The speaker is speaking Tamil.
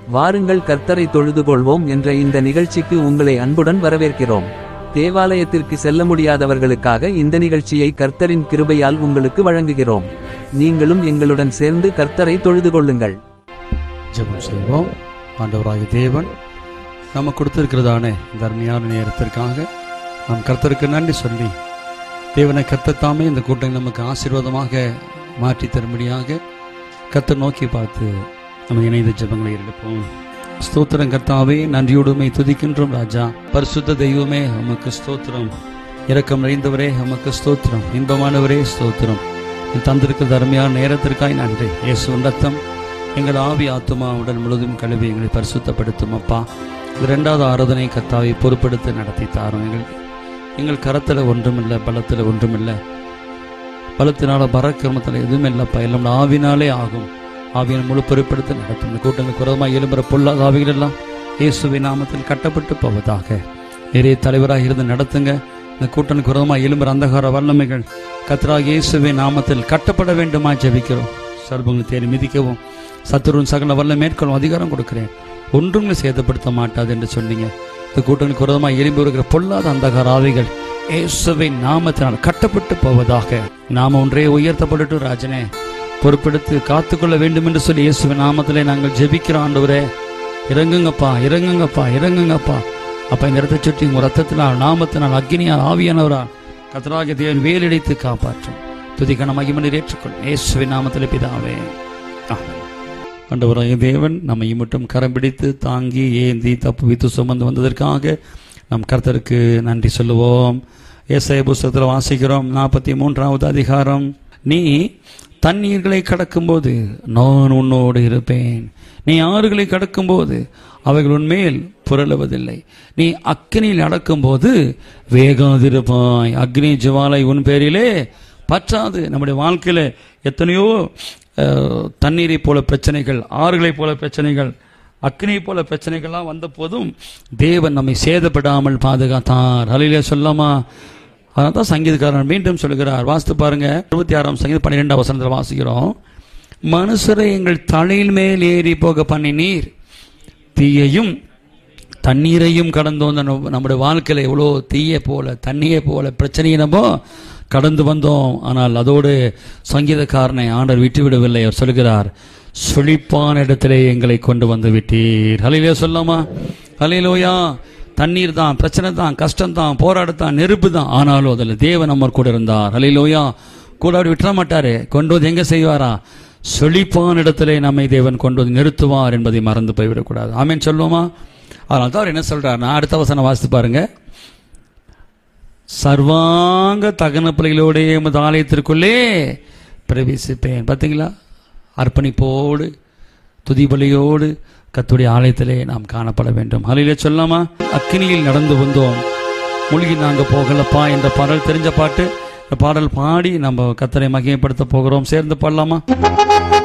வாருங்கள் கர்த்தரை தொழுது கொள்வோம் என்ற இந்த நிகழ்ச்சிக்கு உங்களை அன்புடன் வரவேற்கிறோம் தேவாலயத்திற்கு செல்ல முடியாதவர்களுக்காக இந்த நிகழ்ச்சியை கர்த்தரின் கிருபையால் உங்களுக்கு வழங்குகிறோம் நீங்களும் எங்களுடன் சேர்ந்து கர்த்தரை தொழுது கொள்ளுங்கள் ஜெபம் செய்வோம் ஆண்டவராகிய தேவன் நம்ம கொடுத்திருக்கிறதான இந்த அருமையான நேரத்திற்காக நாம் கர்த்தருக்கு நன்றி சொல்லி தேவனை கர்த்தத்தாமே இந்த கூட்டம் நமக்கு ஆசீர்வாதமாக மாற்றி தரும்படியாக கர்த்தர் நோக்கி பார்த்து நம்ம இணைந்த ஜெபங்களை எடுப்போம் ஸ்தோத்திரம் கர்த்தாவே நன்றியோடுமை துதிக்கின்றோம் ராஜா பரிசுத்த தெய்வமே உமக்கு ஸ்தோத்திரம் இரக்கம் நிறைந்தவரே உமக்கு ஸ்தோத்திரம் இன்பமானவரே ஸ்தோத்திரம் நீ தந்திருக்கிற அருமையான நேரத்திற்காய் நன்றி இயேசு ரத்தம் எங்கள் ஆவி ஆத்துமா உடல் முழுதும் கழுவி எங்களை பரிசுத்தப்படுத்தும் அப்பா இந்த ரெண்டாவது ஆராதனை கத்தாவை பொறுப்படுத்தி நடத்தி தாரும் எங்கள் எங்கள் கரத்தில் ஒன்றுமில்லை பலத்தில் ஒன்றுமில்லை பலத்தினால பரக்கிரமத்தில் எதுவும் இல்லைப்பா எல்லாம் ஆவினாலே ஆகும் ஆவியின் முழு பொறுப்படுத்தி நடத்தும் இந்த கூட்டங்கள் குரதமாக எழும்புற பொல்லாத ஆவிகள் எல்லாம் இயேசுவின் நாமத்தில் கட்டப்பட்டு போவதாக நிறைய தலைவராக இருந்து நடத்துங்க இந்த கூட்டணி குரதமாக எழும்புற அந்தகார வல்லமைகள் கத்ராக இயேசுவின் நாமத்தில் கட்டப்பட வேண்டுமா ஜெபிக்கிறோம் சர்பங்களை தேடி மிதிக்கவும் சத்துருவின் சகல வல்ல மேற்கொள்ளும் அதிகாரம் கொடுக்கிறேன் ஒன்றும் சேதப்படுத்த மாட்டாது என்று சொன்னீங்க இந்த கூட்டணி குரதமாக எழும்பி வருகிற பொல்லாத அந்தகார ஆவிகள் இயேசுவின் நாமத்தினால் கட்டப்பட்டு போவதாக நாம ஒன்றே உயர்த்தப்படட்டும் ராஜனே பொறுப்பெடுத்து காத்துக்கொள்ள வேண்டும் என்று சொல்லி இயேசுவின் நாமத்திலே நாங்கள் ஜெபிக்கிறோம் ஆண்டவரே இறங்குங்கப்பா இறங்குங்கப்பா இறங்குங்கப்பா அப்ப இந்த இடத்தை சுற்றி உங்க ரத்தத்தினால் நாமத்தினால் அக்னியால் ஆவியானவரால் கத்தராகிய தேவன் வேலடித்து காப்பாற்றும் துதிக்கண மகிமனை ஏற்றுக்கொள் இயேசுவின் நாமத்திலே பிதாவே ஆமென். ஆண்டவராகிய தேவன் நம்மை மட்டும் கரம் பிடித்து தாங்கி ஏந்தி தப்பு வித்து சுமந்து வந்ததற்காக நம் கர்த்தருக்கு நன்றி சொல்லுவோம் ஏசாய புஸ்தகத்தில் வாசிக்கிறோம் நாற்பத்தி மூன்றாவது அதிகாரம் நீ தண்ணீர்களை கடக்கும்போது நான் உன்னோடு இருப்பேன் நீ ஆறுகளை கடக்கும்போது அவைகள் உன்மேல் புரளுவதில்லை நீ அக்னியில் நடக்கும்போது வேகாதிருப்பாய் அக்னி ஜுவாலை உன் பேரிலே பற்றாது நம்முடைய வாழ்க்கையில எத்தனையோ அஹ், தண்ணீரை போல பிரச்சனைகள் ஆறுகளை போல பிரச்சனைகள் அக்னியை போல பிரச்சனைகள்லாம் வந்த போதும் தேவன் நம்மை சேதப்படாமல் பாதுகாத்தார் அலையிலே சொல்லாமா அதனால தான் சங்கீதக்காரன் மீண்டும் சொல்கிறார் வாசித்து பாருங்க இருபத்தி ஆறாம் சங்கீதம் பன்னிரெண்டாம் வசனத்தில் வாசிக்கிறோம் மனுஷரை எங்கள் தலையில் மேல் ஏறி போக பண்ணினீர் தீயையும் தண்ணீரையும் கடந்து வந்த நம்ம- நம்முடைய வாழ்க்கையில் எவ்வளோ தீய போல தண்ணியை போல பிரச்சனையை நம்ம கடந்து வந்தோம் ஆனால் அதோடு சங்கீதக்காரனை ஆண்டவர் விட்டு விடவில்லை அவர் சொல்கிறார் சுழிப்பான இடத்திலே எங்களை கொண்டு வந்து விட்டீர் ஹலையிலே சொல்லாமா ஹலையிலோயா தண்ணீர் தான் பிரச்சனை தான் கஷ்டம் தான் போராட்டம் நெருப்பு தான் ஆனாலும் அதில் தேவன் நம்ம கூட இருந்தார் ஹலையிலோயா கூட அப்படி விட்டுற மாட்டாரு கொண்டு வந்து எங்க செய்வாரா செழிப்பான இடத்திலே நம்மை தேவன் கொண்டு வந்து நிறுத்துவார் என்பதை மறந்து போய்விடக்கூடாது ஆமேன் சொல்லுவோமா அதனால தான் அவர் என்ன சொல்றாருன்னா அடுத்த வசனம் வாசித்து பாருங்க சர்வாங்க தகன பிள்ளைகளோடைய எமது ஆலயத்திற்குள்ளே பிரவேசிப்பேன் பார்த்தீங்களா அர்ப்பணிப்போடு துதிபலியோடு கத்துடைய ஆலயத்திலே நாம் காணப்பட வேண்டும் அலையிலே சொல்லாமா அக்கினியில் நடந்து வந்தோம் மூழ்கி நாங்கள் போகலப்பா என்ற பாடல் தெரிஞ்ச பாட்டு இந்த பாடல் பாடி நம்ம கத்தரை மகிமைப்படுத்த போகிறோம் சேர்ந்து பாடலாமா